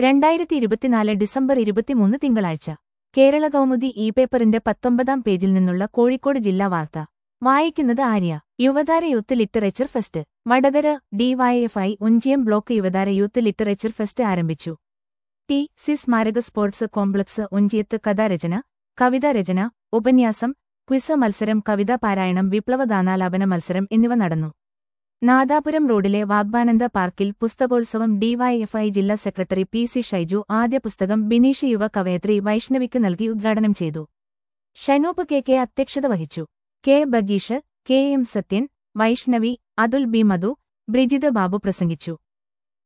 രണ്ടായിരത്തി ഇരുപത്തിനാല് ഡിസംബർ ഇരുപത്തിമൂന്ന് തിങ്കളാഴ്ച കേരള കൗമുദി ഇ പേപ്പറിന്റെ പത്തൊമ്പതാം പേജിൽ നിന്നുള്ള കോഴിക്കോട് ജില്ലാ വാർത്ത വായിക്കുന്നത് Arya Yuvathara youth literature fest Vadakara DYFI Onchiyam block Yuvathara youth literature fest ആരംഭിച്ചു ടി സി സ്മാരക സ്പോർട്സ് കോംപ്ലക്സ് ഉഞ്ചിയത്ത് കഥാരചന കവിതാരചന ഉപന്യാസം ക്വിസ് മത്സരം കവിതാ പാരായണം വിപ്ലവ ഗാനാലാപന മത്സരം എന്നിവ നടന്നു നാദാപുരം റോഡിലെ വാഗ്ബാനന്ദ പാർക്കിൽ പുസ്തകോത്സവം ഡിവൈഎഫ്ഐ ജില്ലാ സെക്രട്ടറി പി സി ഷൈജു ആദ്യ പുസ്തകം ബിനീഷ് യുവ കവയത്രി വൈഷ്ണവിക്ക് നൽകി ഉദ്ഘാടനം ചെയ്തു ഷനൂപ് കെ കെ അധ്യക്ഷത വഹിച്ചു K Bageesh K M Sathyan Vaishnavi Athul B Madhu Brijith Babu പ്രസംഗിച്ചു